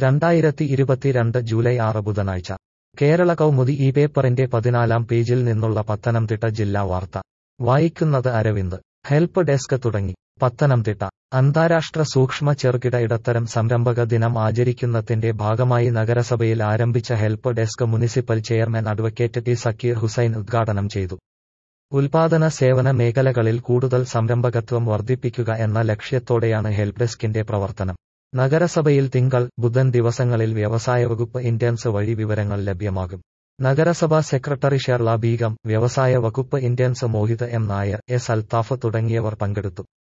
രണ്ടായിരത്തി ഇരുപത്തിരണ്ട് ജൂലൈ ആറ് ബുധനാഴ്ച കേരള കൗമുദി ഈ പേപ്പറിന്റെ പതിനാലാം പേജിൽ നിന്നുള്ള പത്തനംതിട്ട ജില്ലാ വാർത്ത വായിക്കുന്നത് അരവിന്ദ് ഹെൽപ്പ് ഡെസ്ക് തുടങ്ങി പത്തനംതിട്ട അന്താരാഷ്ട്ര സൂക്ഷ്മ ചെറുകിട ഇടത്തരം സംരംഭക ദിനം ആചരിക്കുന്നതിന്റെ ഭാഗമായി നഗരസഭയിൽ ആരംഭിച്ച help desk municipal chairman advocate T Sakeer Hussain ഉദ്ഘാടനം ചെയ്തു ഉൽപാദന സേവന മേഖലകളിൽ കൂടുതൽ സംരംഭകത്വം വർദ്ധിപ്പിക്കുക എന്ന ലക്ഷ്യത്തോടെയാണ് ഹെൽപ്പ് ഡെസ്കിന്റെ പ്രവർത്തനം നഗരസഭയിൽ തിങ്കൾ ബുധൻ ദിവസങ്ങളിൽ വ്യവസായ വകുപ്പ് ഇന്റേൺസ് വഴി വിവരങ്ങൾ ലഭ്യമാകും നഗരസഭാ സെക്രട്ടറി ഷെർല ബീഗം വ്യവസായ വകുപ്പ് interns Mohit M Nair S Althaf തുടങ്ങിയവർ പങ്കെടുത്തു